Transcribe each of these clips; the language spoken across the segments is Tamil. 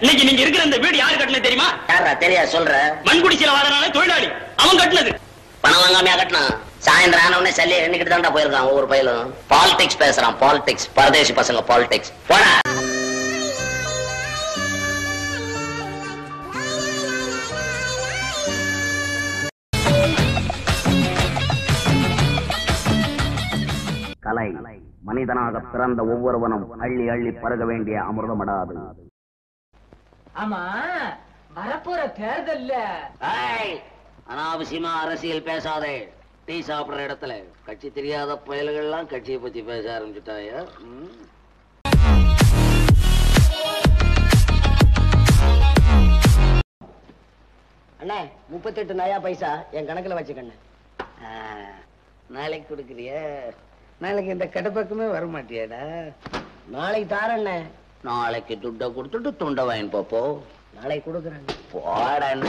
இன்னைக்கு நீங்க இருக்கிற இந்த வீடு யாரு கட்டினது தெரியுமா யாரா தெரியா சொல்ற மண்குடிச்சில வாழறான தொழிலாளி அவன் கட்டினது பணம் வாங்காமையா கட்டினான் சாயந்தரம் ஆன உடனே சல்லியை எண்ணிக்கிட்டு தான்டா போயிருக்கான் ஒவ்வொரு பயிலும் பாலிடிக்ஸ் பேசுறான் பாலிடிக்ஸ் பரதேசி பசங்க பாலிடிக்ஸ் போடா கலை மனிதனாக பிறந்த ஒவ்வொருவனும் அள்ளி அள்ளி பருக வேண்டிய அமிர்தமடாது ஆமா வரப்போற தேர்தல்ல ஏய், அனாவசியமா அரசியல் பேசாதே டீ சாப்பிடுற இடத்துல கட்சி தெரியாத பயல்கள்லாம் கட்சியை பத்தி பேச ஆரம்பிச்சுட்டாயா ம். அண்ணே முப்பத்தெட்டு நயா பைசா என் கணக்குல வச்சுக்கண்ணே ஆ, நாளைக்கு கொடுக்குறிய நாளைக்கு இந்த கடப்பக்கமே வர மாட்டியாடா நாளைக்கு தாரண்ணே நாளைக்கு துட்டை கொடுத்துட்டு துண்டை வாங்கி போப்போ நாளைக்கு கொடுக்குறேன் போடா என்ன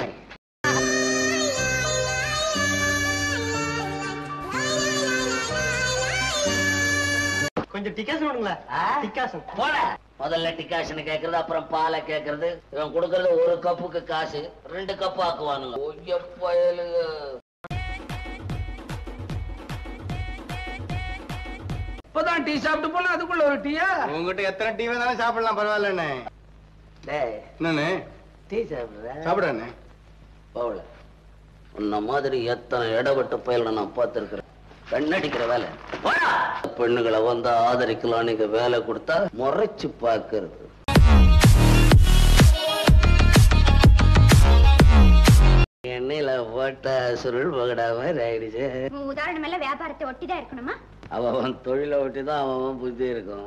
கொஞ்சம் டிக்கெட் வேணுங்களா டிக்காசன் போட முதல்ல டிகாஷன் கேக்குறது அப்புறம் பாலை கேக்குறது இவன் கொடுக்கறது ஒரு கப்புக்கு காசு ரெண்டு கப்பு ஆக்குவானுங்க ஒய்ய பயலுங்க இப்பதான் டீ சாப்பிட்டு போனா அதுக்குள்ள ஒரு டீயா உங்ககிட்ட எத்தனை டீ வேணாலும் சாப்பிடலாம் பரவாயில்லண்ணே டேய் என்னண்ணே டீ சாப்பிடுற சாப்பிடண்ணே போகல உன்ன மாதிரி எத்தனை இடப்பட்ட பயல நான் பார்த்திருக்கிறேன் கண்ணடிக்கிற வேலை போடா. பெண்ணுகளை வந்து ஆதரிக்கலாம் நீங்க வேலை கொடுத்தா முறைச்சு பார்க்கறது எண்ணெயில போட்ட சுருள் பகடா மாதிரி ஆயிடுச்சு உன் உதாரணம் எல்லாம் வியாபாரத்தை ஒட்டிதான் இருக்கணுமா அவன் அவன் தொழிலை விட்டு தான் அவன் அவன் புத்தி இருக்கும்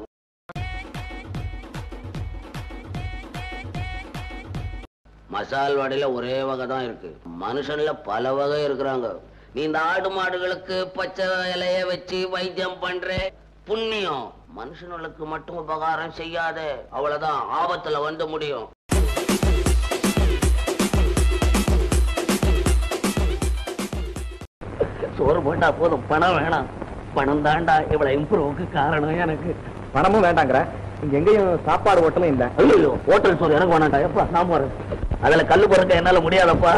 மசால் வடையில ஒரே வகை தான் இருக்கு மனுஷன்ல பல வகை இருக்கிறாங்க நீ இந்த ஆடு மாடுகளுக்கு பச்சை இலைய வச்சு வைத்தியம் பண்ற புண்ணியம் மனுஷனுக்கு மட்டும் உபகாரம் செய்யாத அவ்வளவுதான் ஆபத்துல வந்து முடியும் சோறு போட்டா போதும் பணம் வேணாம் பணம் தாண்டா இவ்வளவு இம்ப்ரூவுக்கு காரணம் எனக்கு பணமும் வேண்டாங்கிற இங்க எங்கேயும் சாப்பாடு ஹோட்டலும் இல்ல ஐயோ ஹோட்டல் சோறு எனக்கு வேணாம்டா எப்பா நான் போறேன் அதுல கல்லு பொறுக்க என்னால முடியாதப்பா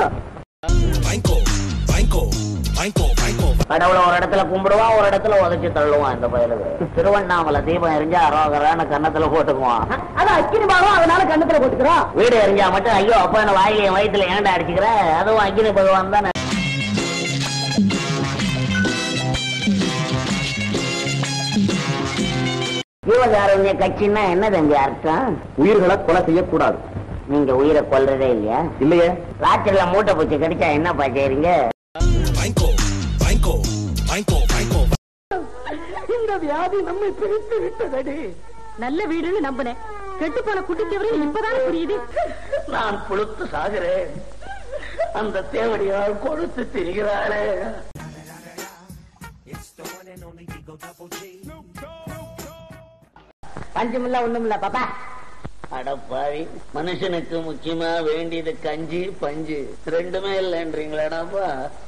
கடவுளை ஒரு இடத்துல கும்பிடுவான் ஒரு இடத்துல உதைச்சு தள்ளுவான் இந்த பயலுக்கு திருவண்ணாமலை தீபம் எரிஞ்சா அரோகரான கன்னத்துல போட்டுக்குவான் அதான் அக்கினி பாகம் அதனால கண்ணத்துல போட்டுக்கிறோம் வீடு எரிஞ்சா மட்டும் ஐயோ அப்பா என்ன வாயில என் வயித்துல ஏன்டா அடிச்சுக்கிற அதுவும் அக்னி பகவான் தானே ஜீவகாருண்ய கட்சின்னா என்னதுங்க அர்த்தம் உயிர்களை கொலை செய்யக்கூடாது நீங்க உயிரை கொல்றதே இல்லையா இல்லையே ராத்திரில மூட்டை பூச்சி கடிச்சா என்னப்பா செய்றீங்க இந்த வியாதி நம்மை பிரித்து விட்டதடி நல்ல வீடுன்னு நம்பினேன் கெட்டு போன குட்டிச்சவரை இப்பதானே புரியுது நான் புழுத்து சாகிறேன் அந்த தேவடியால் கொழுத்து திரிகிறாளே பஞ்சமில்ல ஒண்ணுமில்ல பாப்பா அடப்பாவி மனுஷனுக்கு முக்கியமா வேண்டியது கஞ்சி பஞ்சு ரெண்டுமே இல்லைன்றீங்களாடாப்பா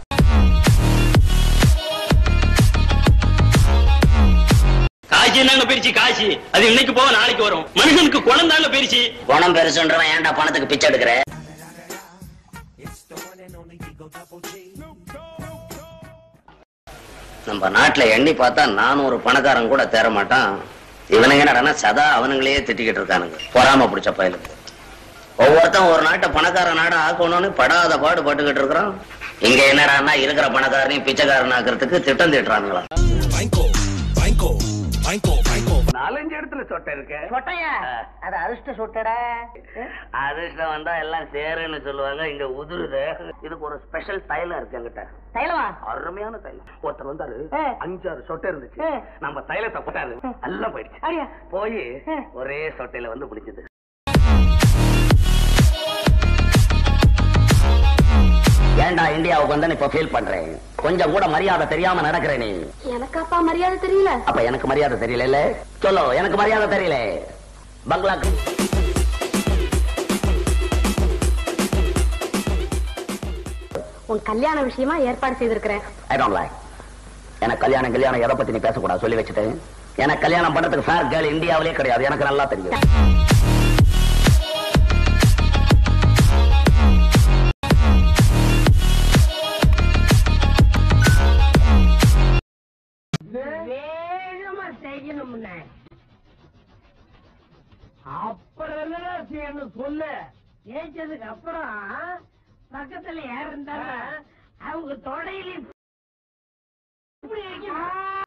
காசி என்னங்க பிரிச்சு காசி அது இன்னைக்கு போக நாளைக்கு வரும் மனுஷனுக்கு குணம் தாங்க பிரிச்சு குணம் பெருசுன்றவன் ஏன்டா பணத்துக்கு பிச்சை எடுக்கிற நம்ம நாட்டுல எண்ணி பார்த்தா நானும் ஒரு பணக்காரன் கூட தேர மாட்டான் இவனுங்க என்னடா சதா அவனுங்களே திட்டிக்கிட்டு இருக்கானுங்க பொறாம பிடிச்ச பயலுக்கு ஒவ்வொருத்தன் ஒரு நாட்டை பணக்கார நாடா ஆக்கணும்னு படாத பாடு பட்டுக்கிட்டு இருக்கிறான் இங்க என்னடான்னா இருக்கிற பணக்காரனையும் பிச்சைக்காரன் ஆக்குறதுக்கு திட்டம் திட்டுறானுங்களா நாலஞ்சு இடத்துல சொட்டை இருக்கு சொட்டையா அது அதிர்ஷ்ட சொட்டடா அதிர்ஷ்டம் வந்தா எல்லாம் சேருன்னு சொல்லுவாங்க இங்க உதிருது இதுக்கு ஒரு ஸ்பெஷல் தைலம் இருக்கு என்கிட்ட தைலமா அருமையான தைலம் ஒருத்தர் வந்தாரு ஆ. அஞ்சாறு சொட்டை இருந்துச்சு ஆ. நம்ம தைலத்தை போட்டாரு எல்லாம் போயிடுச்சு அப்படியா போய் ஆ. ஒரே சொட்டையில வந்து பிடிச்சது ஏன்டா இந்தியாவுக்கு வந்து இப்ப ஃபீல் பண்றேன் கொஞ்சம் கூட மரியாதை தெரியாம நடக்கிற நீ எனக்காப்பா மரியாதை தெரியல அப்ப எனக்கு மரியாதை தெரியல சொல்லு எனக்கு மரியாதை தெரியல பங்களாக்கு உன் கல்யாண விஷயமா ஏற்பாடு செய்திருக்கிறேன் ஐ டோன்ட் லைக் எனக்கு கல்யாணம் கல்யாணம் எதை பத்தி நீ பேசக்கூடாது சொல்லி வச்சுட்டேன் எனக்கு கல்யாணம் பண்றதுக்கு ஃபேர் கேர்ள் இந்தியாவிலே கிடையாது எனக்கு நல்லா தெரியும் வேகமா செய்யணும்னே அப்புறம் என்னடா செய்யணும் சொல்லு ஜெயிச்சதுக்கு அப்புறம் பக்கத்துல யார் இருந்தாலும் அவங்க தொடையில இப்படி வைக்கணும்.